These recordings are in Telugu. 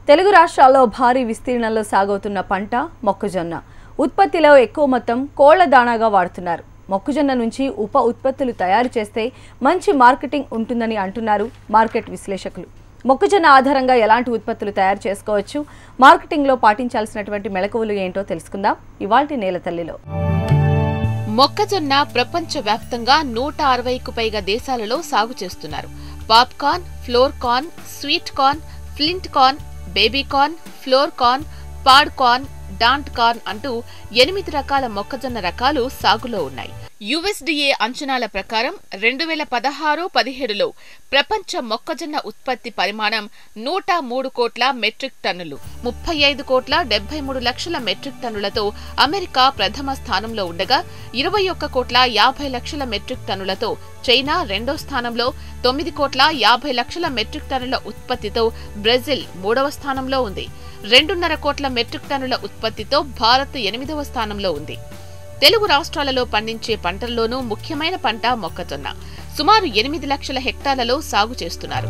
తెలుగు రాష్ట్రాల్లో భారీ విస్తీర్ణంలో సాగవుతున్న పంట మొక్కజొన్న ఉత్పత్తిలో ఎక్కువ మొత్తం కోళ్ల దాణాగా వాడుతున్నారు మొక్కజొన్న నుంచి ఉప ఉత్పత్తులు తయారు చేస్తే మంచి మార్కెటింగ్ ఉంటుందని అంటున్నారు మార్కెట్ విశ్లేషకులు మొక్కజొన్న ఆధారంగా ఎలాంటి ఉత్పత్తులు తయారు చేసుకోవచ్చు మార్కెటింగ్లో పాటించాల్సినటువంటి మెళకువలు ఏంటో తెలుసుకుందాం ఇవాల్టి నేల తల్లిలో మొక్కజొన్న ప్రపంచవ్యాప్తంగా నూట అరవైకు పైగా దేశాలలో సాగు చేస్తున్నారు popcorn flour corn sweet corn flint corn baby corn flour corn pod corn dent corn అంటూ ఎనిమిది రకాల మొక్కజొన్న రకాలు సాగులో ఉన్నాయి యుఎస్డిఏ అంచనాల ప్రకారం రెండు వేల పదహారు పదిహేడులో ప్రపంచ మొక్కజొన్న ఉత్పత్తి పరిమాణం నూట మూడు కోట్ల మెట్రిక్ టన్నులు ముప్పై ఐదు కోట్ల డెబ్బై మూడు లక్షల మెట్రిక్ టన్నులతో అమెరికా ప్రథమ స్థానంలో ఉండగా ఇరవై ఒక్క కోట్ల యాభై లక్షల మెట్రిక్ టన్నులతో చైనా రెండో స్థానంలో తొమ్మిది కోట్ల యాభై లక్షల మెట్రిక్ టన్నుల ఉత్పత్తితో బ్రెజిల్ మూడవ స్థానంలో ఉంది రెండున్నర కోట్ల మెట్రిక్ టన్నుల ఉత్పత్తితో భారత్ ఎనిమిదవ స్థానంలో ఉంది తెలుగు రాష్ట్రాలలో పండించే పంటల్లోనూ ముఖ్యమైన పంట మొక్కజొన్న సుమారు ఎనిమిది లక్షల హెక్టార్లలో సాగు చేస్తున్నారు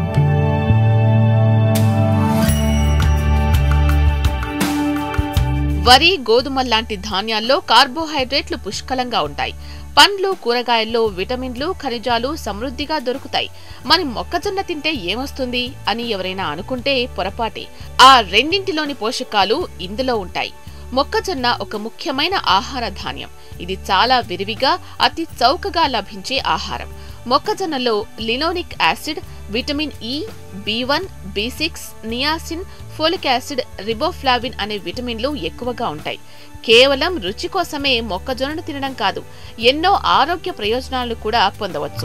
వరి గోధుమల్లాంటి ధాన్యాల్లో కార్బోహైడ్రేట్లు పుష్కలంగా ఉంటాయి పండ్లు కూరగాయల్లో విటమిన్లు ఖనిజాలు సమృద్ధిగా దొరుకుతాయి మరి మొక్కజొన్న తింటే ఏమొస్తుంది అని ఎవరైనా అనుకుంటే పొరపాటే ఆ రెండింటిలోని పోషకాలు ఇందులో ఉంటాయి మొక్కజొన్న ఒక ముఖ్యమైన ఆహార ధాన్యం ఇది చాలా విరివిగా అతి చౌకగా లభించే ఆహారం మొక్కజొన్నలో linoleic acid vitamin E B one B six niacin folic acid riboflavin అనే విటమిన్లు ఎక్కువగా ఉంటాయి కేవలం రుచి కోసమే మొక్కజొన్నను తినడం కాదు ఎన్నో ఆరోగ్య ప్రయోజనాలు కూడా పొందవచ్చు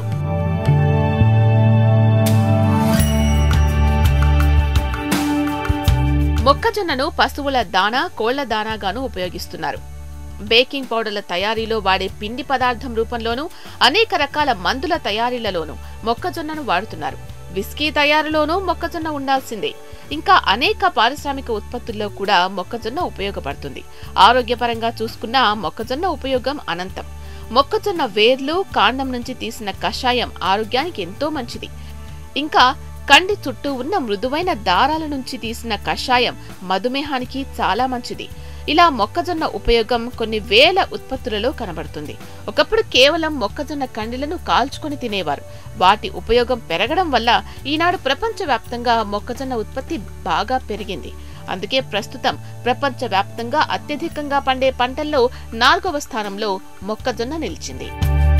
మొక్కజొన్నను పశువుల దాణా కోళ్ల దానాగాను ఉపయోగిస్తున్నారు బేకింగ్ పౌడర్ల తయారీలో వాడే పిండి పదార్థం రూపంలోనూ అనేక రకాల మందుల తయారీలలోనూ మొక్కజొన్నను వాడుతున్నారు విస్కీ తయారీలోనూ మొక్కజొన్న ఉండాల్సిందే ఇంకా అనేక పారిశ్రామిక ఉత్పత్తుల్లో కూడా మొక్కజొన్న ఉపయోగపడుతుంది ఆరోగ్యపరంగా చూసుకున్నా మొక్కజొన్న ఉపయోగం అనంతం మొక్కజొన్న వేర్లు కాండం నుంచి తీసిన కషాయం ఆరోగ్యానికి ఎంతో మంచిది ఇంకా కండి చుట్టూ ఉన్న మృదువైన దారాల నుంచి తీసిన కషాయం మధుమేహానికి చాలా మంచిది ఇలా మొక్కజొన్న ఉపయోగం కొన్ని వేల ఉత్పత్తులలో కనబడుతుంది ఒకప్పుడు కేవలం మొక్కజొన్న కండిలను కాల్చుకొని తినేవారు వాటి ఉపయోగం పెరగడం వల్ల ఈనాడు ప్రపంచవ్యాప్తంగా మొక్కజొన్న ఉత్పత్తి బాగా పెరిగింది అందుకే ప్రస్తుతం ప్రపంచవ్యాప్తంగా అత్యధికంగా పండే పంటల్లో నాలుగవ స్థానంలో మొక్కజొన్న నిలిచింది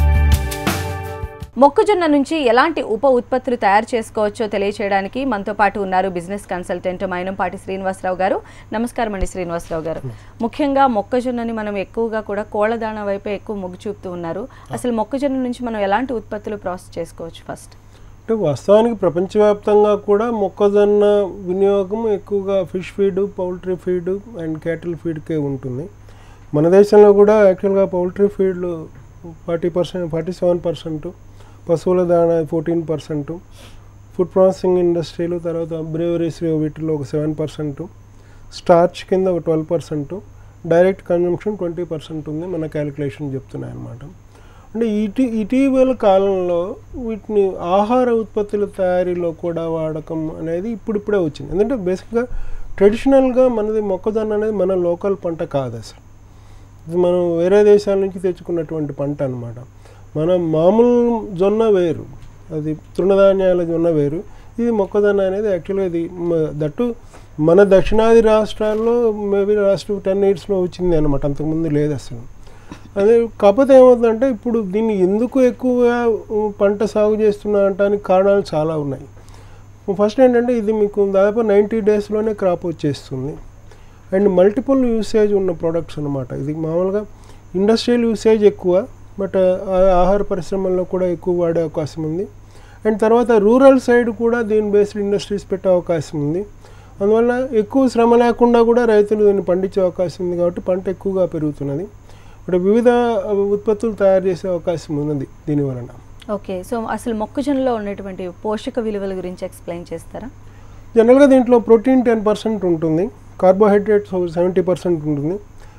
మొక్కజొన్న నుంచి ఎలాంటి ఉప ఉత్పత్తులు తయారు చేసుకోవచ్చో తెలియచేయడానికి మనతో పాటు ఉన్నారు బిజినెస్ కన్సల్టెంట్ మైనంపాటి శ్రీనివాసరావు గారు నమస్కారం అండి శ్రీనివాసరావు గారు ముఖ్యంగా మొక్కజొన్నని మనం ఎక్కువగా కూడా కోళ్లదాణ వైపే ఎక్కువ మొగ్గు చూపుతూ ఉన్నారు అసలు మొక్కజొన్న నుంచి మనం ఎలాంటి ఉత్పత్తులు ప్రాసెస్ చేసుకోవచ్చు ఫస్ట్ అంటే వాస్తవానికి ప్రపంచవ్యాప్తంగా కూడా మొక్కజొన్న వినియోగం ఎక్కువగా fish feed poultry feed and cattle ఫీడ్కే ఉంటుంది మన దేశంలో కూడా యాక్చువల్గా పౌల్ట్రీ ఫీడ్లు forty percent forty seven percent పశువుల దాణా ఫోర్టీన్ పర్సెంట్ ఫుడ్ ప్రాసెసింగ్ ఇండస్ట్రీలు తర్వాత బ్రేవరీస్ వీటిలో ఒక సెవెన్ పర్సెంట్ స్టార్చ్ కింద ఒక twelve percent direct consumption twenty percent ఉంది మన క్యాలిక్యులేషన్ చెప్తున్నాయి అన్నమాట అంటే ఇటీ ఇటీవల కాలంలో వీటిని ఆహార ఉత్పత్తుల తయారీలో కూడా వాడకం అనేది ఇప్పుడిప్పుడే వచ్చింది ఎందుకంటే బేసిక్గా ట్రెడిషనల్గా మనది మొక్కజొన్న అనేది మన లోకల్ పంట కాదు అసలు ఇది మనం వేరే దేశాల నుంచి తెచ్చుకున్నటువంటి పంట అనమాట మన మామూలు జొన్న వేరు అది తృణధాన్యాల జొన్న వేరు ఇది మొక్కజొన్న అనేది యాక్చువల్గా ఇది మ- దట్టు మన దక్షిణాది రాష్ట్రాల్లో మేబీ లాస్ట్ టెన్ ఇయర్స్లో వచ్చింది అనమాట అంతకుముందు లేదు అసలు అదే కాకపోతే ఏమవుతుందంటే ఇప్పుడు దీన్ని ఎందుకు ఎక్కువగా ఉ, పంట సాగు చేస్తున్నా అంటానికి కారణాలు చాలా ఉన్నాయి ఫస్ట్ ఏంటంటే ఇది మీకు దాదాపు నైంటీ డేస్లోనే క్రాప్ వచ్చేస్తుంది అండ్ మల్టిపుల్ యూసేజ్ ఉన్న ప్రొడక్ట్స్ అనమాట ఇది మామూలుగా ఇండస్ట్రియల్ యూసేజ్ ఎక్కువ బట్ ఆహార పరిశ్రమల్లో కూడా ఎక్కువ వాడే అవకాశం ఉంది అండ్ తర్వాత రూరల్ సైడ్ కూడా దీని బేస్డ్ ఇండస్ట్రీస్ పెట్టే అవకాశం ఉంది అందువల్ల ఎక్కువ శ్రమ లేకుండా కూడా రైతులు దీన్ని పండించే అవకాశం ఉంది కాబట్టి పంట ఎక్కువగా పెరుగుతున్నది ఇప్పుడు వివిధ ఉత్పత్తులు తయారు చేసే అవకాశం ఉన్నది దీని వలన ఓకే సో అసలు మొక్కజొన్నలో ఉన్నటువంటి పోషక విలువల గురించి ఎక్స్ప్లెయిన్ చేస్తారా జనరల్గా దీంట్లో ప్రోటీన్ టెన్ పర్సెంట్ ఉంటుంది కార్బోహైడ్రేట్స్ సెవెంటీ పర్సెంట్ ఉంటుంది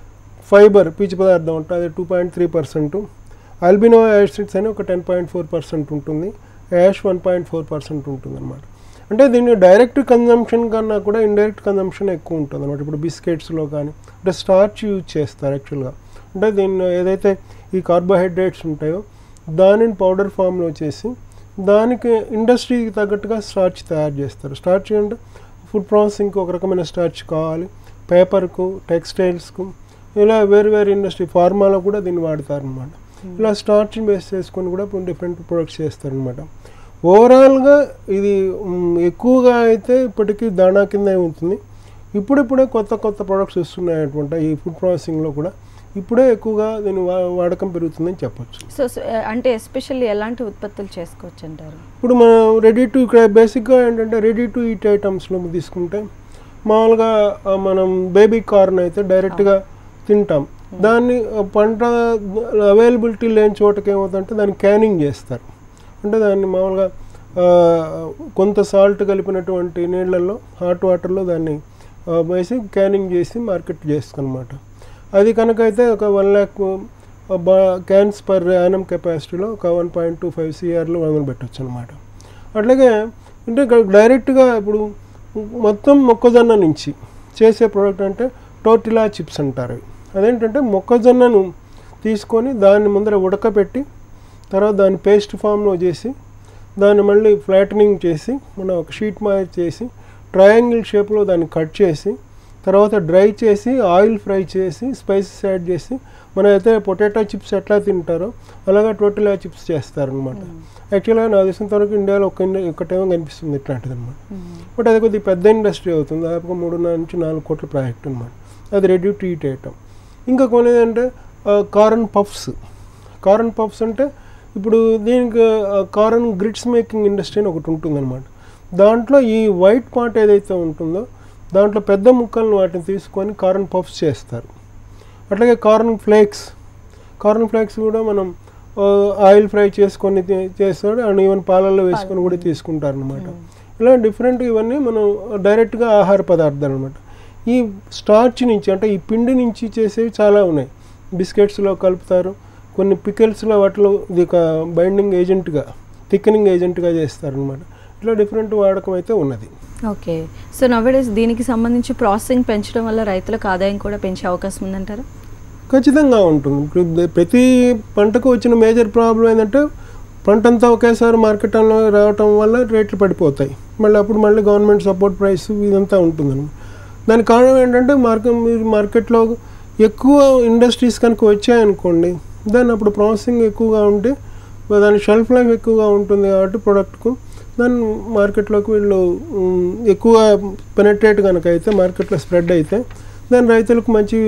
ఫైబర్ పీచు పదార్థం ఉంటుంది అది టూ పాయింట్ త్రీ పర్సెంట్ అల్బినో యాసిడ్స్ అని ఒక టెన్ పాయింట్ ఫోర్ పర్సెంట్ ఉంటుంది ash one point four percent ఉంటుంది అనమాట అంటే దీన్ని డైరెక్ట్ కన్జంప్షన్ కన్నా కూడా ఇండైరెక్ట్ కన్జంప్షన్ ఎక్కువ ఉంటుంది అనమాట ఇప్పుడు బిస్కెట్స్లో కానీ అంటే స్టార్చ్ యూజ్ చేస్తారు యాక్చువల్గా అంటే దీన్ని ఏదైతే ఈ కార్బోహైడ్రేట్స్ ఉంటాయో దానిని పౌడర్ ఫామ్లో చేసి దానికి ఇండస్ట్రీకి తగ్గట్టుగా స్టార్చ్ తయారు చేస్తారు స్టార్చ్ అంటే ఫుడ్ ప్రాసెసింగ్కి ఒక రకమైన స్టార్చ్ కావాలి పేపర్కు టెక్స్టైల్స్కు ఇలా వేరు వేరు ఇండస్ట్రీ ఫార్మాలో కూడా దీన్ని వాడతారు అనమాట ఇలా స్టార్చ్ని బేస్ చేసుకొని కూడా డిఫరెంట్ ప్రొడక్ట్స్ చేస్తారనమాట ఓవరాల్గా ఇది మ్, ఎక్కువగా అయితే ఇప్పటికీ దాణా కింద ఉంటుంది ఇప్పుడిప్పుడే కొత్త కొత్త ప్రొడక్ట్స్ వస్తున్నాయి అనమాట ఈ ఫుడ్ ప్రాసెసింగ్లో కూడా ఇప్పుడే ఎక్కువగా దీని వా- వాడకం పెరుగుతుందని చెప్పొచ్చు సో సో, అంటే ఎస్పెషల్లీ ఎలాంటి ఉత్పత్తులు చేసుకోవచ్చు అంటారు ఇప్పుడు మనం రెడీ టు ఇక్కడ బేసిక్గా ఏంటంటే రెడీ టు ఈట్ ఐటమ్స్లో తీసుకుంటే మామూలుగా ఆ, మనం బేబీ కార్న్ అయితే డైరెక్ట్గా తింటాం దాన్ని ఆ, పంట అవైలబిలిటీ లేని చోటకి ఏమవుతుందంటే దాన్ని క్యానింగ్ చేస్తారు అంటే దాన్ని మామూలుగా ఆ, కొంత సాల్ట్ కలిపినటువంటి నీళ్ళల్లో హాట్ వాటర్లో దాన్ని ఆ, వేసి క్యానింగ్ చేసి మార్కెట్ చేస్తారనమాట అది కనుక అయితే ఒక వన్ ల్యాక్ బా క్యాన్స్ పర్ యానం కెపాసిటీలో ఒక వన్ పాయింట్ టూ ఫైవ్ సిఆర్లో మనం పెట్టచ్చు అనమాట అట్లాగే అంటే ఇక్కడ డైరెక్ట్గా ఇప్పుడు మొత్తం మొక్కజొన్న నుంచి చేసే ప్రోడక్ట్ అంటే టోటిలా చిప్స్ అంటారు అవి. అదేంటంటే మొక్కజొన్నను తీసుకొని దాన్ని ముందర ఉడకపెట్టి తర్వాత దాన్ని పేస్ట్ ఫామ్లో చేసి దాన్ని మళ్ళీ ఫ్లాటనింగ్ చేసి మనం ఒక షీట్ మాయ చేసి ట్రయాంగిల్ షేప్లో దాన్ని కట్ చేసి తర్వాత డ్రై చేసి ఆయిల్ ఫ్రై చేసి స్పైసెస్ యాడ్ చేసి మన అయితే పొటాటో చిప్స్ ఎట్లా తింటారో అలాగా టోటల్ చిప్స్ చేస్తారనమాట యాక్చువల్గా నా తెలిసినంత వరకు ఇండియాలో ఒక ఇండి- ఒకటేమో కనిపిస్తుంది ఇట్లాంటిది అనమాట బట్ అది కొద్దిగా పెద్ద ఇండస్ట్రీ అవుతుంది దాదాపు మూడున్నర నుంచి నాలుగు కోట్ల ప్రాజెక్ట్ అనమాట అది రెడీ టు ఈట్ ఐటమ్ ఇంకా కొన్ని ఏంటంటే కార్న్ పఫ్స్ కార్న్ పఫ్స్ అంటే ఇప్పుడు దీనికి కార్న్ గ్రిడ్స్ మేకింగ్ ఇండస్ట్రీ అని ఒకటి ఉంటుందన్నమాట దాంట్లో ఈ వైట్ పార్ట్ ఏదైతే ఉంటుందో దాంట్లో పెద్ద ముక్కలను వాటిని తీసుకొని కార్న్ పఫ్స్ చేస్తారు అట్లాగే కార్న్ ఫ్లేక్స్ కార్న్ ఫ్లేక్స్ కూడా మనం ఆ, ఆయిల్ ఫ్రై చేసుకొని తి- చేస్తాడు అండ్ ఈవెన్ పాలల్లో వేసుకొని కూడా తీసుకుంటారు అనమాట ఇలా డిఫరెంట్ ఇవన్నీ మనం డైరెక్ట్గా ఆహార పదార్థాలు అనమాట ఈ స్టార్చ్ నుంచి అంటే ఈ పిండి నుంచి చేసేవి చాలా ఉన్నాయి బిస్కెట్స్లో కలుపుతారు కొన్ని పికెల్స్లో వాటిలో ఇది ఒక బైండింగ్ ఏజెంట్గా థిక్నింగ్ ఏజెంట్గా చేస్తారనమాట ఇట్లా డిఫరెంట్ వాడకం అయితే ఉన్నది ఓకే సో నవేడేస్ దీనికి సంబంధించి ప్రాసెసింగ్ పెంచడం వల్ల రైతులకు ఆదాయం కూడా పెంచే అవకాశం ఉందంటారా ఖచ్చితంగా ఉంటుంది ఇప్పుడు ద- ప్రతి పంటకు వచ్చిన మేజర్ ప్రాబ్లం ఏంటంటే పంట అంతా ఒకేసారి మార్కెట్లో రావటం వల్ల రేట్లు పడిపోతాయి మళ్ళీ అప్పుడు మళ్ళీ గవర్నమెంట్ సపోర్ట్ ప్రైస్ ఇదంతా ఉంటుందన్నమాట దానికి కారణం ఏంటంటే మార్కెట్ మీరు మార్కెట్లో ఎక్కువ ఇండస్ట్రీస్ కనుక వచ్చాయనుకోండి దాన్ని అప్పుడు ప్రాసెసింగ్ ఎక్కువగా ఉంటే దాని షెల్ఫ్ లైఫ్ ఎక్కువగా ఉంటుంది కాబట్టి ప్రోడక్ట్కు దాన్ని మార్కెట్లోకి వీళ్ళు ఉమ్, ఎక్కువ పెనట్రేట్ కనుక అయితే మార్కెట్లో స్ప్రెడ్ అయితే దాని రైతులకు మంచి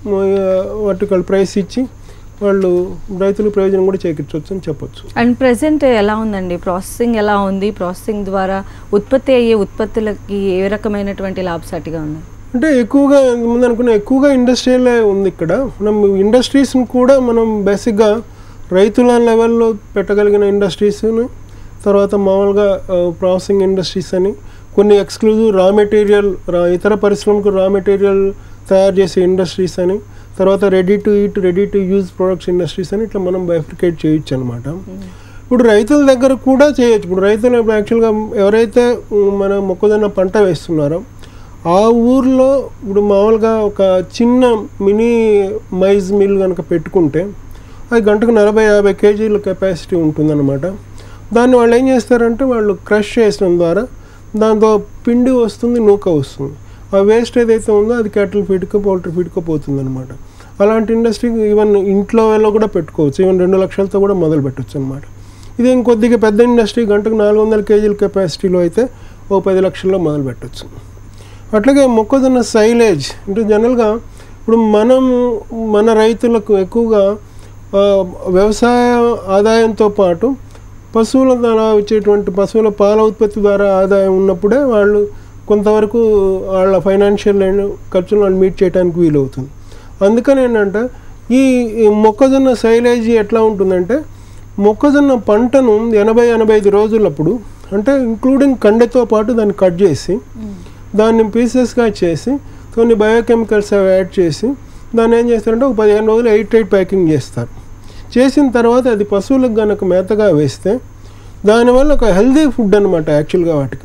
వర్టికల్ ప్రైస్ ఇచ్చి వాళ్ళు రైతులకు ప్రయోజనం కూడా చేకూర్చవచ్చు అని చెప్పొచ్చు అండ్ ప్రెసెంట్ ఎలా ఉందండి ప్రాసెసింగ్ ఎలా ఉంది ప్రాసెసింగ్ ద్వారా ఉత్పత్తి అయ్యే ఉత్పత్తులకి ఏ రకమైనటువంటి లాభసాటిగా ఉంది అంటే ఎక్కువగా ముందు అనుకున్న ఎక్కువగా ఇండస్ట్రియలే ఉంది ఇక్కడ మనం ఇండస్ట్రీస్ని కూడా మనం బేసిక్గా రైతుల లెవెల్లో పెట్టగలిగిన ఇండస్ట్రీస్ను తర్వాత మామూలుగా ప్రాసెసింగ్ ఇండస్ట్రీస్ అని కొన్ని ఎక్స్క్లూజివ్ రా మెటీరియల్ ఇతర పరిశ్రమకు రా మెటీరియల్ తయారు చేసే ఇండస్ట్రీస్ అని తర్వాత ready to eat ready to use products industries అని ఇట్లా మనం బైఫికేట్ చేయొచ్చు అనమాట ఇప్పుడు రైతుల దగ్గర కూడా చేయొచ్చు ఇప్పుడు రైతులు ఇప్పుడు యాక్చువల్గా ఎవరైతే ఉమ్, మన మొక్కజొన్న పంట వేస్తున్నారో ఆ ఊర్లో ఇప్పుడు మామూలుగా ఒక చిన్న మినీ మైజ్ మిల్ కనుక పెట్టుకుంటే అది గంటకు నలభై యాభై కేజీల కెపాసిటీ ఉంటుందన్నమాట దాన్ని వాళ్ళు ఏం చేస్తారంటే వాళ్ళు క్రష్ చేసడం ద్వారా దాంతో పిండి వస్తుంది నూక వస్తుంది ఆ వేస్ట్ ఏదైతే ఉందో అది క్యాటిల్ ఫీడ్కో పౌల్ట్రీ ఫీడ్కో పోతుంది అనమాట అలాంటి ఇండస్ట్రీ ఈవెన్ ఇంట్లో వాళ్ళు కూడా పెట్టుకోవచ్చు ఈవెన్ రెండు లక్షలతో కూడా మొదలు పెట్టచ్చు అనమాట ఇది ఇంకొద్దిగా పెద్ద ఇండస్ట్రీ గంటకు నాలుగు వందల కేజీల కెపాసిటీలో అయితే ఓ పది లక్షల్లో మొదలు పెట్టచ్చు అట్లాగే మొక్కజొన్న సైలేజ్ అంటే జనరల్గా ఇప్పుడు మనం మన రైతులకు ఎక్కువగా ఆ, వ్యవసాయ ఆదాయంతో పాటు పశువుల ద్వారా వచ్చేటువంటి పశువుల పాల ఉత్పత్తి ద్వారా ఆదాయం ఉన్నప్పుడే వాళ్ళు కొంతవరకు వాళ్ళ ఫైనాన్షియల్ ఖర్చులు వాళ్ళు మీట్ చేయడానికి వీలవుతుంది అందుకని ఏంటంటే ఈ ఈ మొక్కజొన్న సైలేజీ ఎట్లా ఉంటుందంటే మొక్కజొన్న పంటను ఎనభై ఎనభై ఐదు రోజులప్పుడు అంటే ఇంక్లూడింగ్ కండెతో పాటు దాన్ని కట్ చేసి దాన్ని పీసెస్గా చేసి కొన్ని బయోకెమికల్స్ అవి యాడ్ చేసి దాన్ని ఏం చేస్తారంటే ఒక పదిహేను రోజులు ఎయిట్ ఎయిట్ ప్యాకింగ్ చేస్తారు చేసిన తర్వాత అది పశువులకు కనుక మేతగా వేస్తే దానివల్ల ఒక హెల్దీ ఫుడ్ అనమాట యాక్చువల్గా వాటికి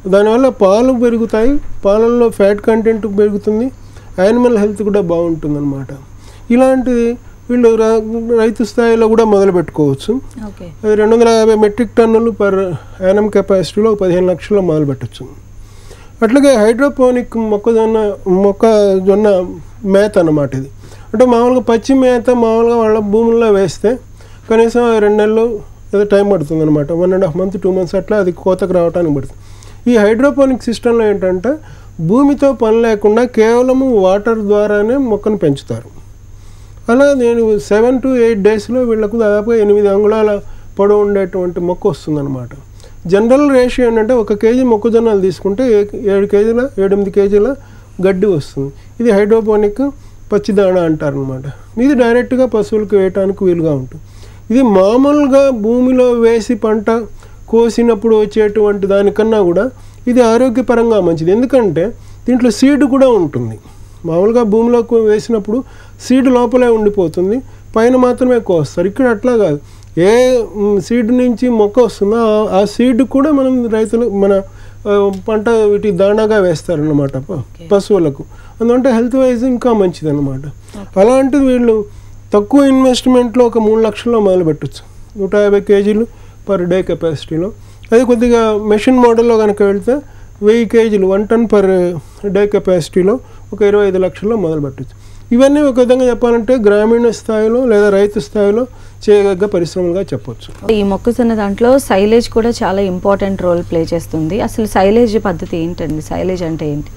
దానివల్ల పాలు పెరుగుతాయి పాలల్లో ఫ్యాట్ కంటెంట్ పెరుగుతుంది యానిమల్ హెల్త్ కూడా బాగుంటుంది అనమాట ఇలాంటిది వీళ్ళు ర- రైతు స్థాయిలో కూడా మొదలు పెట్టుకోవచ్చు ఓకే అది రెండు వందల యాభై మెట్రిక్ టన్నులు పర్ యానం కెపాసిటీలో పదిహేను లక్షల్లో మొదలు పెట్టచ్చు అట్లాగే హైడ్రోపోనిక్ మొక్కజొన్న మొక్కజొన్న మేత అన్నమాట ఇది అంటే మామూలుగా పచ్చి మేత మామూలుగా వాళ్ళ భూముల్లో వేస్తే కనీసం రెండు నెలలు ఏదో టైం పడుతుంది అనమాట one and half month two months అట్లా అది కోతకు రావడానికి పడుతుంది ఈ హైడ్రోపోనిక్ సిస్టంలో ఏంటంటే భూమితో పని లేకుండా కేవలము వాటర్ ద్వారానే మొక్కను పెంచుతారు అలా నేను సెవెన్ టు ఎయిట్ డేస్లో వీళ్ళకు దాదాపు ఎనిమిది అంగుళాల పొడవు ఉండేటువంటి మొక్క వస్తుందన్నమాట జనరల్ రేషియో ఏంటంటే ఒక కేజీ మొక్కజొన్నలు తీసుకుంటే ఏ- ఏడు కేజీల ఏడెనిమిది కేజీల గడ్డి వస్తుంది ఇది హైడ్రోపోనిక్ పచ్చిదాణ అంటారనమాట ఇది డైరెక్ట్గా పశువులకు వేయటానికి వీలుగా ఉంటుంది ఇది మామూలుగా భూమిలో వేసి పంట కోసినప్పుడు వచ్చేటువంటి దానికన్నా కూడా ఇది ఆరోగ్యపరంగా మంచిది ఎందుకంటే దీంట్లో సీడ్ కూడా ఉంటుంది మామూలుగా భూమిలో కో- వేసినప్పుడు సీడ్ లోపలే ఉండిపోతుంది పైన మాత్రమే కోస్తారు ఇక్కడ అట్లా కాదు ఏ మ్, సీడ్ నుంచి మొక్క వస్తుందో ఆ- ఆ సీడ్ కూడా మనం రైతులు మన ఆ, పంట వీటి దాణాగా వేస్తారన్నమాట ప- పశువులకు అందుకంటే హెల్త్ వైజ్ ఇంకా మంచిది అనమాట అలాంటిది వీళ్ళు తక్కువ ఇన్వెస్ట్మెంట్లో ఒక మూడు లక్షల్లో మొదలు పెట్టచ్చు నూట యాభై కేజీలు పర్ డే కెపాసిటీలో అది కొద్దిగా మెషిన్ మోడల్లో కనుక వెళ్తే వెయ్యి కేజీలు వన్ టన్ పర్ డే కెపాసిటీలో ఒక ఇరవై ఐదు లక్షల్లో మొదలు పెట్టచ్చు ఇవన్నీ ఒక విధంగా చెప్పాలంటే గ్రామీణ స్థాయిలో లేదా రైతు స్థాయిలో చేయగగ్గ పరిశ్రమలుగా చెప్పొచ్చు ఈ మొక్కజొన్న దాంట్లో సైలేజ్ కూడా చాలా ఇంపార్టెంట్ రోల్ ప్లే చేస్తుంది అసలు సైలేజ్ పద్ధతి ఏంటండి సైలేజ్ అంటే ఏంటి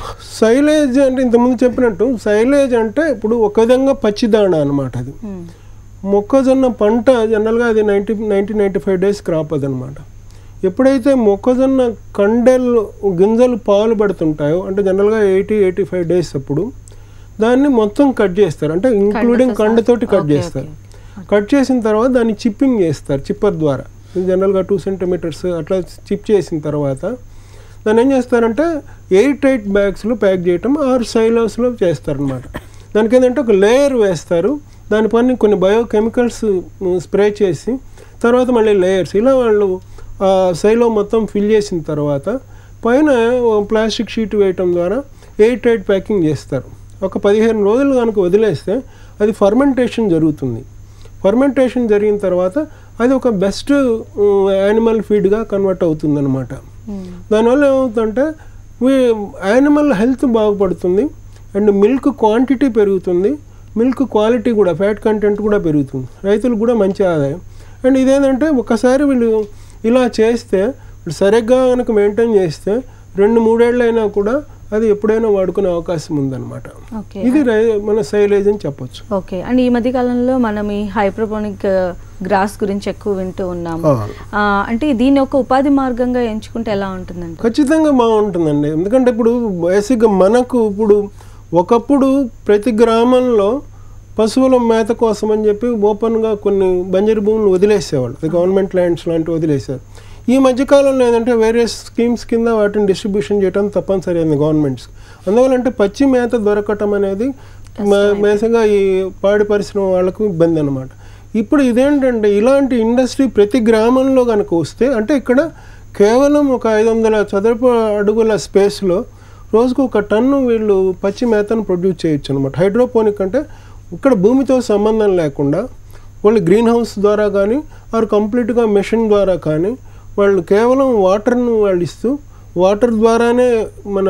సైలేజ్ అంటే ఇంతకుముందు చెప్పినట్టు సైలేజ్ అంటే ఇప్పుడు ఒక విధంగా పచ్చిదాణ అనమాట అది మొక్కజొన్న పంట జనరల్గా అది ninety ninety ninety five days crop అదనమాట ఎప్పుడైతే మొక్కజొన్న కండెలు గింజలు పాలు పడుతుంటాయో అంటే జనరల్గా ఎయిటీ ఎయిటీ ఫైవ్ డేస్ అప్పుడు దాన్ని మొత్తం కట్ చేస్తారు అంటే ఇంక్లూడింగ్ సహా? కండతోటి కట్ ఓకే, చేస్తారు కట్ చేసిన తర్వాత దాన్ని చిప్పింగ్ చేస్తారు చిప్పర్ ద్వారా ఇది జనరల్గా టూ సెంటీమీటర్స్ అట్లా చిప్ చేసిన తర్వాత దాన్ని ఏం చేస్తారంటే ఎయిట్ ఎయిట్ బ్యాగ్స్లో ప్యాక్ చేయటం ఆరు సైలోస్లో చేస్తారనమాట దానికి ఏంటంటే ఒక లేయర్ వేస్తారు దానిపైన కొన్ని బయోకెమికల్స్ స్ప్రే చేసి తర్వాత మళ్ళీ లేయర్స్ ఇలా వాళ్ళు ఆ సైలో మొత్తం ఫిల్ చేసిన తర్వాత పైన ప్లాస్టిక్ షీట్ వేయటం ద్వారా ఎయిట్ ఎయిట్ ప్యాకింగ్ చేస్తారు ఒక పదిహేను రోజులు కనుక వదిలేస్తే అది ఫర్మెంటేషన్ జరుగుతుంది ఫర్మెంటేషన్ జరిగిన తర్వాత అది ఒక బెస్ట్ యానిమల్ ఫీడ్గా కన్వర్ట్ అవుతుంది అనమాట దానివల్ల ఏమవుతుందంటే యానిమల్ హెల్త్ బాగుపడుతుంది అండ్ మిల్క్ క్వాంటిటీ పెరుగుతుంది మిల్క్ క్వాలిటీ కూడా ఫ్యాట్ కంటెంట్ కూడా పెరుగుతుంది రైతులకు కూడా మంచి ఆదాయం అండ్ ఇదేంటంటే ఒకసారి వీళ్ళు ఇలా చేస్తే సరిగ్గా కనుక మెయింటైన్ చేస్తే రెండు మూడేళ్ళు అయినా కూడా అది ఎప్పుడైనా వాడుకునే అవకాశం ఉందన్నమాట ఓకే ఇది రై మన సైలేజ్ అని చెప్పొచ్చు ఓకే అండ్ ఈ మధ్య కాలంలో మనం ఈ హైప్రోపోనిక్ గ్రాస్ గురించి ఎక్కువ వింటూ ఉన్నాము ఆ. ఆ, అంటే దీన్ని ఒక ఉపాధి మార్గంగా ఎంచుకుంటే ఎలా ఉంటుందండి ఖచ్చితంగా బాగుంటుందండి ఎందుకంటే ఇప్పుడు బేసిక్గా మనకు ఇప్పుడు ఒకప్పుడు ప్రతి గ్రామంలో పశువుల మేత కోసం అని చెప్పి ఓపెన్గా కొన్ని బంజరు భూములు వదిలేసేవాళ్ళు అది గవర్నమెంట్ ల్యాండ్స్ లాంటివి వదిలేశారు ఈ మధ్యకాలంలో ఏంటంటే వేరే స్కీమ్స్ కింద వాటిని డిస్ట్రిబ్యూషన్ చేయడం తప్పనిసరి అయింది గవర్నమెంట్స్ అందువల్ల అంటే పచ్చి మేత దొరకటం అనేది మేసగా ఈ పాడి పరిశ్రమ వాళ్ళకు ఇబ్బంది అనమాట ఇప్పుడు ఇదేంటంటే ఇలాంటి ఇండస్ట్రీ ప్రతి గ్రామంలో కనుక వస్తే అంటే ఇక్కడ కేవలం ఒక ఐదు వందల చదరపు అడుగుల స్పేస్లో రోజుకు ఒక టన్ను వీళ్ళు పచ్చి మేతను ప్రొడ్యూస్ చేయొచ్చు అనమాట హైడ్రోపోనిక్ అంటే ఇక్కడ భూమితో సంబంధం లేకుండా వాళ్ళు గ్రీన్ హౌస్ ద్వారా కానీ ఆర్ కంప్లీట్గా మెషిన్ ద్వారా కానీ వాళ్ళు కేవలం వాటర్ను వాళ్ళు ఇస్తూ వాటర్ ద్వారానే మన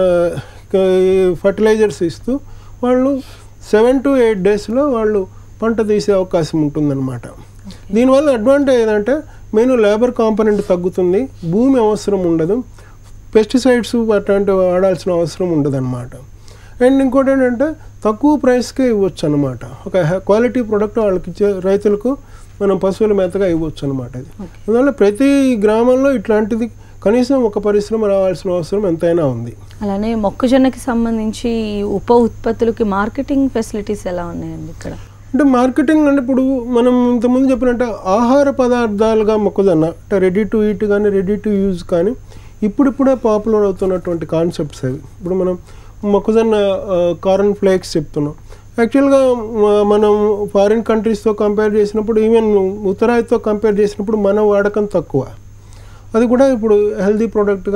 ఫర్టిలైజర్స్ ఇస్తూ వాళ్ళు సెవెన్ టు ఎయిట్ డేస్లో వాళ్ళు పంట తీసే అవకాశం ఉంటుందన్నమాట దీనివల్ల అడ్వాంటేజ్ ఏంటంటే మెయిన్ లేబర్ కాంపనెంట్ తగ్గుతుంది భూమి అవసరం ఉండదు పెస్టిసైడ్స్ అట్లాంటివి వాడాల్సిన అవసరం ఉండదన్నమాట అండ్ ఇంకోటి ఏంటంటే తక్కువ ప్రైస్కే ఇవ్వచ్చు అనమాట ఒక క్వాలిటీ ప్రోడక్ట్ వాళ్ళకి ఇచ్చే రైతులకు మనం పశువుల మేతగా ఇవ్వచ్చు అనమాట అది అందువల్ల ప్రతి గ్రామంలో ఇట్లాంటిది కనీసం ఒక పరిశ్రమ రావాల్సిన అవసరం ఎంతైనా ఉంది అలానే మొక్కజొన్నకి సంబంధించి ఈ ఉప ఉత్పత్తులకి మార్కెటింగ్ ఫెసిలిటీస్ ఎలా ఉన్నాయండి ఇక్కడ అంటే మార్కెటింగ్ అంటే ఇప్పుడు మనం ఇంతకుముందు చెప్పినట్టు ఆహార పదార్థాలుగా మొక్కజొన్న అంటే రెడీ టు ఈట్ కానీ రెడీ టు యూజ్ కానీ ఇప్పుడిప్పుడే పాపులర్ అవుతున్నటువంటి కాన్సెప్ట్స్ అవి ఇప్పుడు మనం మొక్కజొన్న కార్న్ ఫ్లేక్స్ చెప్తున్నాం యాక్చువల్గా మ- మనం ఫారిన్ కంట్రీస్తో కంపేర్ చేసినప్పుడు ఈవెన్ ఉత్తరాయితో కంపేర్ చేసినప్పుడు మన వాడకం తక్కువ అది కూడా ఇప్పుడు హెల్దీ ప్రోడక్ట్గా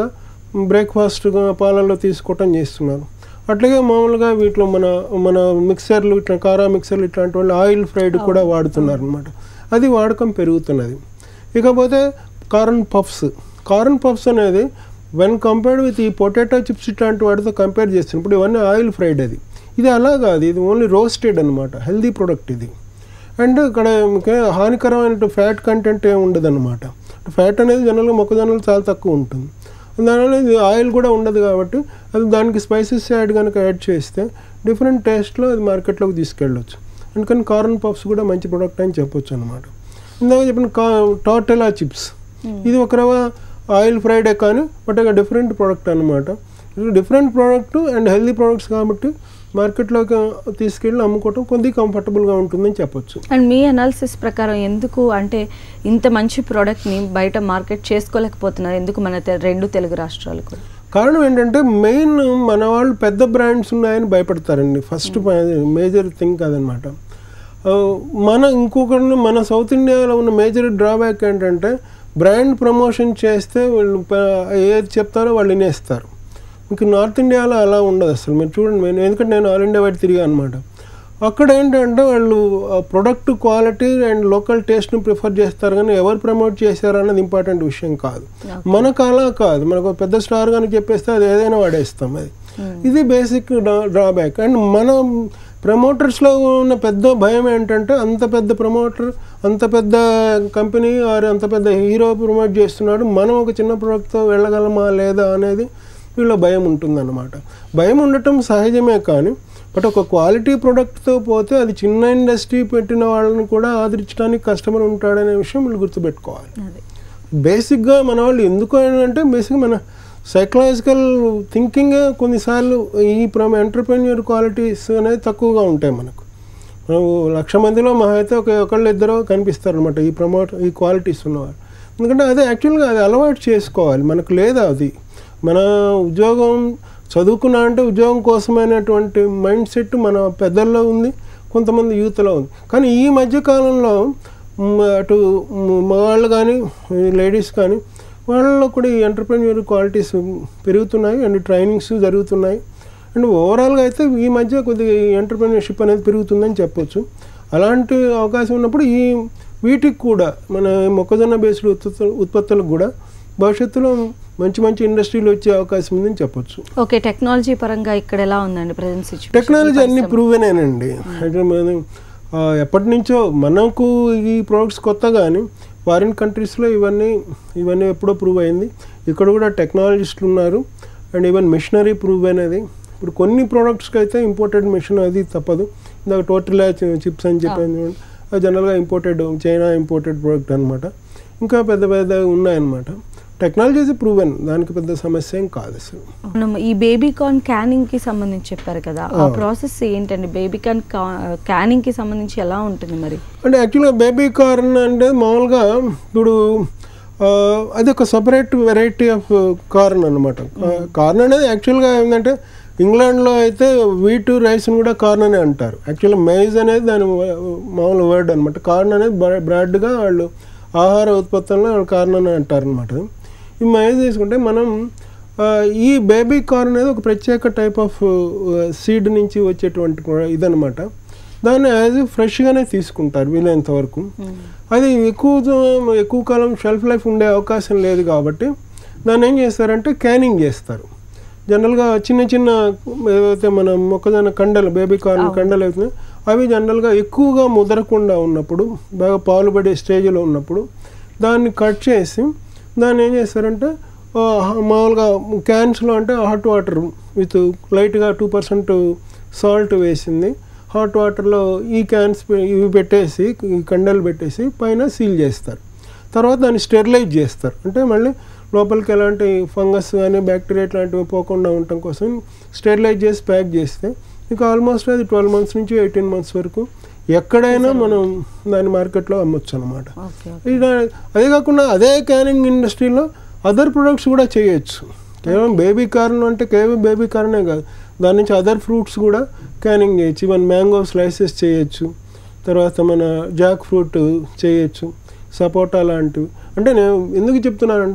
బ్రేక్ఫాస్ట్ పాలల్లో తీసుకోవటం చేస్తున్నారు అట్లాగే మామూలుగా వీటిలో మన మన మిక్సర్లు ఇట్లా కారా మిక్సర్లు ఇట్లాంటి వాళ్ళు ఆయిల్ ఫ్రైడ్ కూడా వాడుతున్నారు అనమాట అది వాడకం పెరుగుతున్నది ఇకపోతే కార్న్ పఫ్స్ కార్న్ పఫ్స్ అనేది వెన్ కంపేర్డ్ విత్ ఈ పొటాటో చిప్స్ ఇట్లాంటి వాటితో కంపేర్ చేస్తున్నప్పుడు ఇవన్నీ ఆయిల్ ఫ్రైడ్ అది ఇది అలా కాదు ఇది ఓన్లీ రోస్టెడ్ అనమాట హెల్దీ ప్రోడక్ట్ ఇది అండ్ ఇక్కడ మీకు హానికరమైన ఫ్యాట్ కంటెంట్ ఏమి ఉండదు అనమాట ఫ్యాట్ అనేది జనరల్గా మొక్కజొన్నలు చాలా తక్కువ ఉంటుంది దానివల్ల ఇది ఆయిల్ కూడా ఉండదు కాబట్టి అది దానికి స్పైసెస్ యాడ్ కనుక యాడ్ చేస్తే డిఫరెంట్ టేస్ట్లో అది మార్కెట్లోకి తీసుకెళ్ళొచ్చు అందుకని కార్న్ పఫ్స్ కూడా మంచి ప్రోడక్ట్ అని చెప్పొచ్చు అనమాట ఇందాక చెప్పిన కా టాటెలా చిప్స్ ఇది ఒక రవ ఆయిల్ ఫ్రైడే కానీ బట్ ఒక డిఫరెంట్ ప్రోడక్ట్ అనమాట ఇది different product and healthy products కాబట్టి మార్కెట్లోకి తీసుకెళ్ళి అమ్ముకోవటం కొద్దిగా కంఫర్టబుల్గా ఉంటుందని చెప్పొచ్చు అండ్ మీ అనాలిసిస్ ప్రకారం ఎందుకు అంటే ఇంత మంచి ప్రోడక్ట్ని బయట మార్కెట్ చేసుకోలేకపోతున్నారు ఎందుకు మన తె- రెండు తెలుగు రాష్ట్రాలు కూడా కారణం ఏంటంటే మెయిన్ మన వాళ్ళు పెద్ద బ్రాండ్స్ ఉన్నాయని భయపడతారండి ఫస్ట్ మేజర్ థింగ్ కాదనమాట ఆ, మన ఇంకొకటి మన సౌత్ ఇండియాలో ఉన్న మేజర్ డ్రాబ్యాక్ ఏంటంటే బ్రాండ్ ప్రమోషన్ చేస్తే వాళ్ళు ప- ఏది చెప్తారో వాళ్ళు వినేస్తారు మీకు నార్త్ ఇండియాలో అలా ఉండదు అసలు మీరు చూడండి నేను ఎందుకంటే నేను ఆల్ ఇండియా వైడ్ తిరిగా అనమాట అక్కడ ఏంటంటే వాళ్ళు ప్రొడక్ట్ క్వాలిటీ అండ్ లోకల్ టేస్ట్ని ప్రిఫర్ చేస్తారు కానీ ఎవరు ప్రమోట్ చేశారు అన్నది ఇంపార్టెంట్ విషయం కాదు మనకు అలా కాదు మనకు ఒక పెద్ద స్టార్ కానీ చెప్పేస్తే అది ఏదైనా వాడేస్తాం అది ఇది బేసిక్ డ్రాబ్యాక్ అండ్ మనం ప్రమోటర్స్లో ఉన్న పెద్ద భయం ఏంటంటే అంత పెద్ద ప్రమోటర్ అంత పెద్ద కంపెనీ ఆర్ అంత పెద్ద హీరో ప్రమోట్ చేస్తున్నాడు మనం ఒక చిన్న ప్రోడక్ట్తో వెళ్ళగలమా లేదా అనేది వీళ్ళ భయం ఉంటుందన్నమాట భయం ఉండటం సహజమే కానీ బట్ ఒక క్వాలిటీ ప్రోడక్ట్తో పోతే అది చిన్న ఇండస్ట్రీ పెట్టిన వాళ్ళని కూడా ఆదరించడానికి కస్టమర్ ఉంటాడనే విషయం వీళ్ళు గుర్తుపెట్టుకోవాలి అదే బేసిక్గా మన వాళ్ళు ఎందుకు అంటే బేసిక్గా మన సైకలాజికల్ థింకింగ్ కొన్నిసార్లు ఈ ప్రమ ఎంటర్ప్రెన్యూర్ క్వాలిటీస్ అనేది తక్కువగా ఉంటాయి మనకు మనం లక్ష మందిలో మహా అయితే ఒక ఒకళ్ళు ఇద్దరు కనిపిస్తారు అనమాట ఈ ప్రమోట్ ఈ క్వాలిటీస్ ఉన్నవారు ఎందుకంటే అదే యాక్చువల్గా అది అలవాటు చేసుకోవాలి మనకు లేదా అది మన ఉద్యోగం చదువుకున్నా అంటే ఉద్యోగం కోసమైనటువంటి మైండ్ సెట్ మన పెద్దల్లో ఉంది కొంతమంది యూత్లో ఉంది కానీ ఈ మధ్య కాలంలో మ్, అటు మ్, మగవాళ్ళు కానీ లేడీస్ కానీ వాళ్ళలో కూడా ఈ ఎంటర్ప్రెన్యూర్ క్వాలిటీస్ పెరుగుతున్నాయి అండ్ ట్రైనింగ్స్ జరుగుతున్నాయి అండ్ ఓవరాల్గా అయితే ఈ మధ్య కొద్దిగా ఈ ఎంటర్ప్రెన్యూర్షిప్ అనేది పెరుగుతుందని చెప్పొచ్చు అలాంటి అవకాశం ఉన్నప్పుడు ఈ వీటికి కూడా మన మొక్కజొన్న బేస్డ్ ఉత్పత్తులు ఉత్పత్తులకు కూడా భవిష్యత్తులో మంచి మంచి ఇండస్ట్రీలు వచ్చే అవకాశం ఉందని చెప్పొచ్చు ఓకే టెక్నాలజీ పరంగా ఇక్కడ ఎలా ఉందండి ప్రజెంట్ సిచ్యువేషన్ టెక్నాలజీ అన్ని ప్రూవెనేనండి అయితే మనం, ఆ, ఎప్పటి నుంచో మనకు ఈ ప్రోడక్ట్స్ కొత్త కానీ ఫారిన్ కంట్రీస్లో ఇవన్నీ ఇవన్నీ ఎప్పుడో ప్రూవ్ అయింది ఇక్కడ కూడా టెక్నాలజిస్టులు ఉన్నారు అండ్ ఈవెన్ మిషనరీ ప్రూవ్ అనేది ఇప్పుడు కొన్ని ప్రోడక్ట్స్కి అయితే ఇంపోర్టెడ్ మిషన్ అది తప్పదు ఇందాక టోటల్ చిప్స్ అని చెప్పాను చూడండి అది జనరల్గా ఇంపోర్టెడ్ చైనా ఇంపోర్టెడ్ ప్రోడక్ట్ అనమాట ఇంకా పెద్ద పెద్ద ఉన్నాయన్నమాట టెక్నాలజీ ప్రూవెన్ దానికి పెద్ద సమస్య ఏం కాదు అసలు మనం ఈ బేబీ కార్న్ క్యానింగ్ కి సంబంధించి చెప్పారు కదా ఆ ప్రాసెస్ ఏంటండి బేబీ కార్న్ క్యానింగ్ కి సంబంధించి ఎలా ఉంటుంది మరి అంటే యాక్చువల్గా బేబీ కార్న్ అంటే మామూలుగా ఇప్పుడు ఆ, అది ఒక సపరేట్ వెరైటీ ఆఫ్ కార్న్ అనమాట కార్న్ అనేది యాక్చువల్గా ఏంటంటే ఇంగ్లాండ్లో అయితే వీటు రైస్ని కూడా కార్న్ అని అంటారు యాక్చువల్గా మైజ్ అనేది దాని వ- మామూలు వర్డ్ అనమాట కార్న్ అనేది బ్రా- బ్రాడ్గా వాళ్ళు ఆహార ఉత్పత్తులను వాళ్ళు కార్న్ అని అంటారు అనమాట ఈ మైజ్ తీసుకుంటే మనం ఆ, ఈ బేబీ కార్న్ అనేది ఒక ప్రత్యేక టైప్ ఆఫ్ సీడ్ నుంచి వచ్చేటువంటి కూడా ఇదనమాట దాన్ని యాజ్ ఫ్రెష్గానే తీసుకుంటారు వీలైనంత వరకు అది ఎక్కువ ద- ఎక్కువ కాలం షెల్ఫ్ లైఫ్ ఉండే అవకాశం లేదు కాబట్టి దాన్ని ఏం చేస్తారంటే క్యానింగ్ చేస్తారు జనరల్గా చిన్న చిన్న ఏదైతే మన మొక్కజొన్న కండలు బేబీ కార్న్ కండలు అవుతున్నాయి అవి జనరల్గా ఎక్కువగా ముదరకుండా ఉన్నప్పుడు బాగా పాలు పడే స్టేజ్లో ఉన్నప్పుడు దాన్ని కట్ చేసి దాన్ని ఏం చేస్తారంటే ఆ, మామూలుగా క్యాన్స్లో అంటే హాట్ వాటర్ విత్ లైట్గా టూ పర్సెంట్ సాల్ట్ వేసింది హాట్ వాటర్లో ఈ క్యాన్స్ పె- ఇవి పెట్టేసి ఈ కండలు పెట్టేసి పైన సీల్ చేస్తారు తర్వాత దాన్ని స్టెరిలైజ్ చేస్తారు అంటే మళ్ళీ లోపలికి ఎలాంటి ఫంగస్ కానీ బ్యాక్టీరియా ఇట్లాంటివి పోకుండా ఉండటం కోసం స్టెరిలైజ్ చేసి ప్యాక్ చేస్తే ఇక ఆల్మోస్ట్ అది ట్వెల్వ్ మంత్స్ నుంచి ఎయిటీన్ మంత్స్ వరకు ఎక్కడైనా మనం దాన్ని మార్కెట్లో అమ్మొచ్చు అనమాట ఓకే ఇక అదే కాకుండా అదే క్యానింగ్ ఇండస్ట్రీలో అదర్ ప్రొడక్ట్స్ కూడా చేయొచ్చు కేవలం బేబీ కార్న్ అంటే కేవలం బేబీ కార్నే కాదు దాని నుంచి అదర్ ఫ్రూట్స్ కూడా క్యానింగ్ చేయొచ్చు ఈవెన్ మ్యాంగో స్లైసెస్ చేయొచ్చు తర్వాత మన జాక్ ఫ్రూట్ చేయొచ్చు సపోటా లాంటివి అంటే నేను ఎందుకు చెప్తున్నానంటే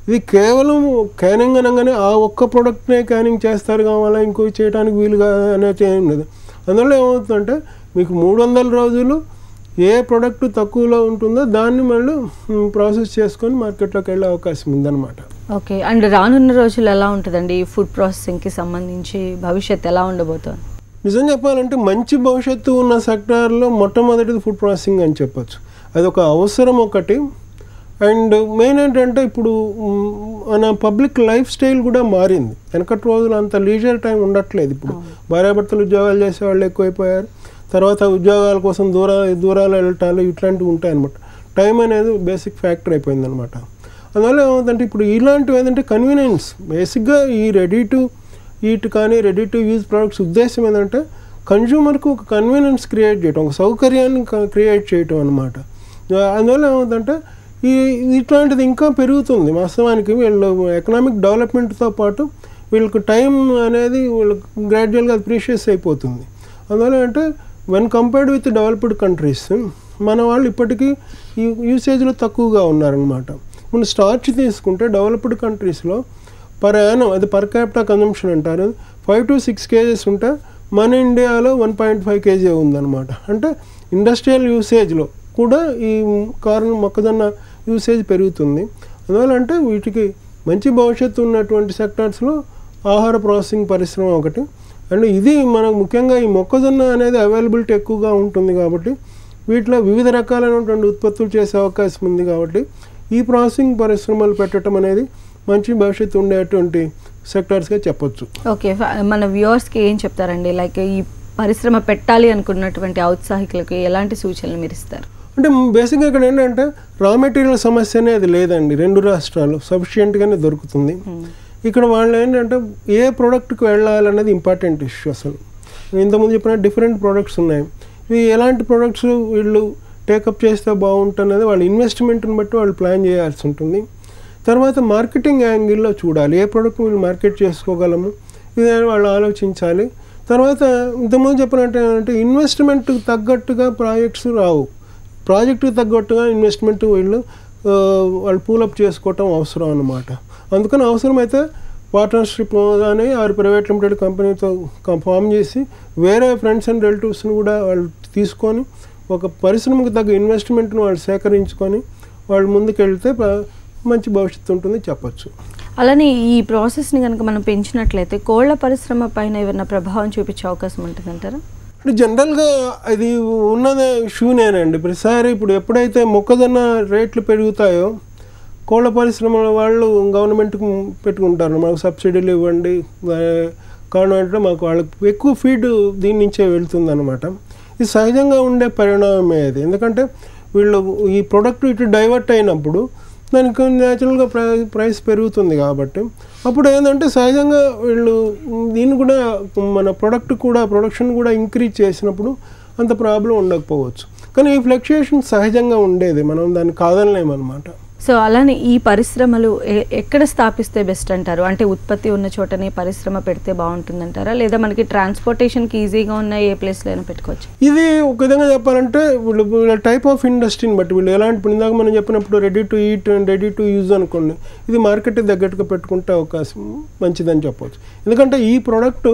ఇది కేవలం క్యానింగ్ అనగానే ఆ ఒక్క ప్రోడక్ట్నే క్యానింగ్ చేస్తారు కావాలా ఇంకో చేయడానికి వీలుగా అనేది ఏం లేదు అందువల్ల ఏమవుతుందంటే మీకు మూడు వందల రోజులు ఏ ప్రోడక్ట్ తక్కువలో ఉంటుందో దాన్ని మళ్ళీ ప్రాసెస్ చేసుకొని మార్కెట్లోకి వెళ్ళే అవకాశం ఉందన్నమాట ఓకే అండ్ రానున్న రోజులు ఎలా ఉంటుందండి ఈ ఫుడ్ ప్రాసెసింగ్కి సంబంధించి భవిష్యత్ ఎలా ఉండబోతోంది నిజం చెప్పాలంటే మంచి భవిష్యత్తు ఉన్న సెక్టార్లో మొట్టమొదటిది ఫుడ్ ప్రాసెసింగ్ అని చెప్పొచ్చు అది ఒక అవసరం ఒకటి అండ్ మెయిన్ ఏంటంటే ఇప్పుడు మ్, మన పబ్లిక్ లైఫ్ స్టైల్ కూడా మారింది వెనకటి రోజులు అంత లీజర్ టైం ఉండట్లేదు ఇప్పుడు భార్యాభర్తలు ఉద్యోగాలు చేసే వాళ్ళు ఎక్కువైపోయారు తర్వాత ఉద్యోగాల కోసం దూర దూరాలు వెళ్ళటాలు ఇట్లాంటివి ఉంటాయన్నమాట టైం అనేది బేసిక్ ఫ్యాక్టర్ అయిపోయింది అనమాట అందువల్ల ఏమవుతుందంటే ఇప్పుడు ఇలాంటివి ఏంటంటే కన్వీనియన్స్ బేసిక్గా ఈ రెడీ టు ఈట్ కానీ రెడీ టు యూజ్ ప్రొడక్ట్స్ ఉద్దేశం ఏంటంటే కన్జ్యూమర్కి ఒక కన్వీనియన్స్ క్రియేట్ చేయటం ఒక సౌకర్యాన్ని క్రియేట్ చేయటం అనమాట అందువల్ల ఏమవుతుందంటే ఈ ఇట్లాంటిది ఇంకా పెరుగుతుంది వాస్తవానికి వీళ్ళు ఎకనామిక్ డెవలప్మెంట్తో పాటు వీళ్ళకి టైం అనేది వీళ్ళకి గ్రాడ్యువల్గా అది ప్రీషియస్ అయిపోతుంది అందువల్ల అంటే when compared with developed countries మన వాళ్ళు ఇప్పటికీ ఈ యూసేజ్లో తక్కువగా ఉన్నారనమాట ఇప్పుడు స్టార్చ్ తీసుకుంటే డెవలప్డ్ కంట్రీస్లో పర్ యానం అది పర్ క్యాపిటా కన్జంప్షన్ అంటారు ఫైవ్ టు సిక్స్ కేజెస్ ఉంటే మన ఇండియాలో వన్ పాయింట్ ఫైవ్ కేజీ ఉందన్నమాట అంటే ఇండస్ట్రియల్ యూసేజ్లో కూడా ఈ కార్న్ మొక్కజొన్న యూసేజ్ పెరుగుతుంది అందువల్ల అంటే వీటికి మంచి భవిష్యత్తు ఉన్నటువంటి సెక్టార్స్లో ఆహార ప్రాసెసింగ్ పరిశ్రమ ఒకటి అండ్ ఇది మనకు ముఖ్యంగా ఈ మొక్కజొన్న అనేది అవైలబిలిటీ ఎక్కువగా ఉంటుంది కాబట్టి వీటిలో వివిధ రకాలైనటువంటి ఉత్పత్తులు చేసే అవకాశం ఉంది కాబట్టి ఈ ప్రాసెసింగ్ పరిశ్రమలు పెట్టడం అనేది మంచి భవిష్యత్తు ఉండేటువంటి సెక్టార్స్గా చెప్పొచ్చు ఓకే ఫ- మన వ్యూవర్స్కి ఏం చెప్తారండి లైక్ ఈ పరిశ్రమ పెట్టాలి అనుకున్నటువంటి ఔత్సాహికులకు ఎలాంటి సూచనలు మీరు ఇస్తారు అంటే బేసిక్గా ఇక్కడ ఏంటంటే రా మెటీరియల్ సమస్య అనేది లేదండి రెండు రాష్ట్రాలు సఫిషియెంట్గానే దొరుకుతుంది ఇక్కడ వాళ్ళు ఏంటంటే ఏ ప్రోడక్ట్కి వెళ్ళాలనేది ఇంపార్టెంట్ ఇష్యూ అసలు నేను ఇంతకుముందు చెప్పిన డిఫరెంట్ ప్రోడక్ట్స్ ఉన్నాయి ఇవి ఎలాంటి ప్రోడక్ట్స్ వీళ్ళు టేకప్ చేస్తే బాగుంటుంది వాళ్ళ ఇన్వెస్ట్మెంట్ని బట్టి వాళ్ళు ప్లాన్ చేయాల్సి ఉంటుంది తర్వాత మార్కెటింగ్ యాంగిల్లో చూడాలి ఏ ప్రోడక్ట్ వీళ్ళు మార్కెట్ చేసుకోగలము ఇది వాళ్ళు ఆలోచించాలి తర్వాత ఇంతకుముందు చెప్పినట్టు ఏంటంటే ఇన్వెస్ట్మెంట్ తగ్గట్టుగా ప్రాజెక్ట్స్ రావు ప్రాజెక్టుకి తగ్గట్టుగా ఇన్వెస్ట్మెంట్ వీళ్ళు ఆ, వాళ్ళు పూలప్ చేసుకోవటం అవసరం అన్నమాట అందుకని అవసరమైతే పార్ట్నర్షిప్ కానీ ఆరు ప్రైవేట్ లిమిటెడ్ కంపెనీతో ఫామ్ చేసి వేరే ఫ్రెండ్స్ అండ్ రిలేటివ్స్ని కూడా వాళ్ళు తీసుకొని ఒక పరిశ్రమకు తగ్గ ఇన్వెస్ట్మెంట్ను వాళ్ళు సేకరించుకొని వాళ్ళు ముందుకు వెళ్తే ప- మంచి భవిష్యత్తు ఉంటుంది చెప్పొచ్చు అలానే ఈ ప్రాసెస్ని కనుక మనం పెంచినట్లయితే కోళ్ల పరిశ్రమ పైన ఏమైనా ప్రభావం చూపించే అవకాశం ఉంటుందంటారా అంటే జనరల్గా అది ఉన్నదే షూనేనండి ప్రతిసారి ఇప్పుడు ఎప్పుడైతే మొక్కజొన్న రేట్లు పెరుగుతాయో కోళ్ళ పరిశ్రమల వాళ్ళు గవర్నమెంట్కి పెట్టుకుంటారు మాకు సబ్సిడీలు ఇవ్వండి ఆ, కారణం ఏంటంటే మాకు వాళ్ళకి ఎక్కువ ఫీడ్ దీని నుంచే వెళ్తుంది అనమాట ఇది సహజంగా ఉండే పరిణామమే అది ఎందుకంటే వీళ్ళు ఈ ప్రోడక్ట్ ఇటు డైవర్ట్ అయినప్పుడు దానికి న్యాచురల్గా ప్రై ప్రైస్ పెరుగుతుంది కాబట్టి అప్పుడు ఏంటంటే సహజంగా వీళ్ళు దీన్ని కూడా మన ప్రొడక్ట్ కూడా ప్రొడక్షన్ కూడా ఇంక్రీజ్ చేసినప్పుడు అంత ప్రాబ్లం ఉండకపోవచ్చు కానీ ఈ ఫ్లక్చుయేషన్ సహజంగా ఉండేది మనం దాన్ని కాదనలేమన్నమాట సో అలానే ఈ పరిశ్రమలు ఎ- ఎక్కడ స్థాపిస్తే బెస్ట్ అంటారు అంటే ఉత్పత్తి ఉన్న చోటనే పరిశ్రమ పెడితే బాగుంటుందంటారా లేదా మనకి ట్రాన్స్పోర్టేషన్కి ఈజీగా ఉన్న ఏ ప్లేస్లో అయినా పెట్టుకోవచ్చు ఇది ఒక విధంగా చెప్పాలంటే వీళ్ళు వీళ్ళ టైప్ ఆఫ్ ఇండస్ట్రీని బట్టి వీళ్ళు ఎలాంటి ఇప్పుడు ఇందాక మనం చెప్పినప్పుడు ready to eat and ready to use అనుకోండి ఇది మార్కెట్ తగ్గట్టుగా పెట్టుకుంటే అవకాశం మంచిదని చెప్పవచ్చు ఎందుకంటే ఈ ప్రోడక్ట్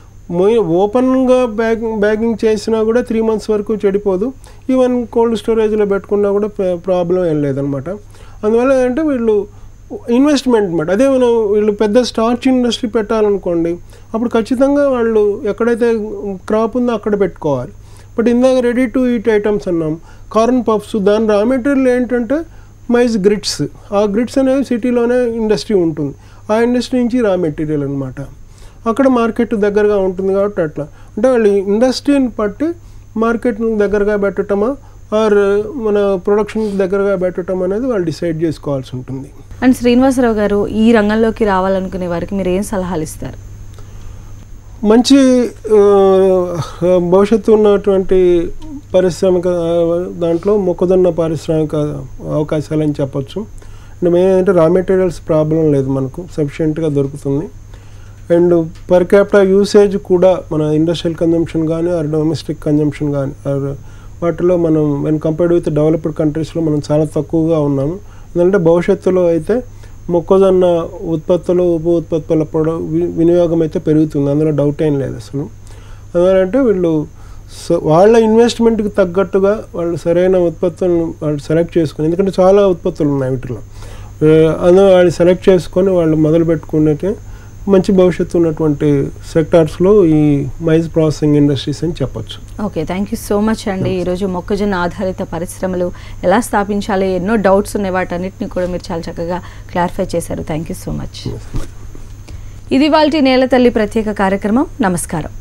ఓపెన్గా బ్యాగింగ్ బ్యాగింగ్ చేసినా కూడా త్రీ మంత్స్ వరకు చెడిపోదు ఈవెన్ కోల్డ్ స్టోరేజ్లో పెట్టుకున్నా కూడా ప్రాబ్లం ఏం లేదనమాట అందువల్ల ఏంటంటే వీళ్ళు ఇన్వెస్ట్మెంట్ అనమాట అదే మనం వీళ్ళు పెద్ద స్టార్చ్ ఇండస్ట్రీ పెట్టాలనుకోండి అప్పుడు ఖచ్చితంగా వాళ్ళు ఎక్కడైతే క్రాప్ ఉందో అక్కడ పెట్టుకోవాలి బట్ ఇందాక రెడీ టు ఈట్ ఐటమ్స్ అన్నాం కార్న్ పఫ్స్ దాని రా మెటీరియల్ ఏంటంటే మైజ్ గ్రిడ్స్ ఆ గ్రిడ్స్ అనేవి సిటీలోనే ఇండస్ట్రీ ఉంటుంది ఆ ఇండస్ట్రీ నుంచి రా మెటీరియల్ అనమాట అక్కడ మార్కెట్ దగ్గరగా ఉంటుంది కాబట్టి అట్లా అంటే వాళ్ళు ఇండస్ట్రీని బట్టి మార్కెట్ని దగ్గరగా పెట్టటమా ఆర్ మన ప్రొడక్షన్ దగ్గరగా పెట్టడం అనేది వాళ్ళు డిసైడ్ చేసుకోవాల్సి ఉంటుంది అండ్ శ్రీనివాసరావు గారు ఈ రంగంలోకి రావాలనుకునే వారికి మీరు ఏం సలహాలు ఇస్తారు మంచి ఆ, భవిష్యత్తు ఉన్నటువంటి పారిశ్రామిక ఆ, దాంట్లో మొక్కజొన్న పారిశ్రామిక అవకాశాలని చెప్పొచ్చు అండ్ మెయిన్ ఏంటంటే రా మెటీరియల్స్ ప్రాబ్లం లేదు మనకు సఫిషియెంట్గా దొరుకుతుంది అండ్ పర్ క్యాపిటల్ యూసేజ్ కూడా మన ఇండస్ట్రియల్ కన్జంప్షన్ కానీ ఆర్ డొమెస్టిక్ కన్జంప్షన్ కానీ ఆర్ వాటిలో మనం వెన్ కంపేర్డ్ విత్ డెవలప్డ్ కంట్రీస్లో మనం చాలా తక్కువగా ఉన్నాము ఎందుకంటే భవిష్యత్తులో అయితే మొక్కజొన్న ఉత్పత్తులు ఉప ఉత్పత్తుల ప్రొడ వి- వినియోగం అయితే పెరుగుతుంది అందులో డౌట్ ఏం లేదు అసలు అందువలంటే వీళ్ళు స- వాళ్ళ ఇన్వెస్ట్మెంట్కి తగ్గట్టుగా వాళ్ళు సరైన ఉత్పత్తులను వాళ్ళు సెలెక్ట్ చేసుకొని ఎందుకంటే చాలా ఉత్పత్తులు ఉన్నాయి వీటిలో ఆ, అందులో వాళ్ళు సెలెక్ట్ చేసుకొని వాళ్ళు మొదలు పెట్టుకున్నట్టే మంచి భవిష్యత్తు ఉన్నటువంటి సెక్టార్స్లో ఈ మైజ్ ప్రాసెసింగ్ ఇండస్ట్రీస్ అని చెప్పొచ్చు okay thank you so much అండి ఈరోజు మొక్కజొన్న ఆధారిత పరిశ్రమలు ఎలా స్థాపించాలి ఎన్నో డౌట్స్ ఉన్నాయి వాటన్నిటిని కూడా మీరు చాలా చక్కగా క్లారిఫై చేశారు థ్యాంక్ యూ సో మచ్ ఇది వాళ్ళ నేల తల్లి ప్రత్యేక కార్యక్రమం నమస్కారం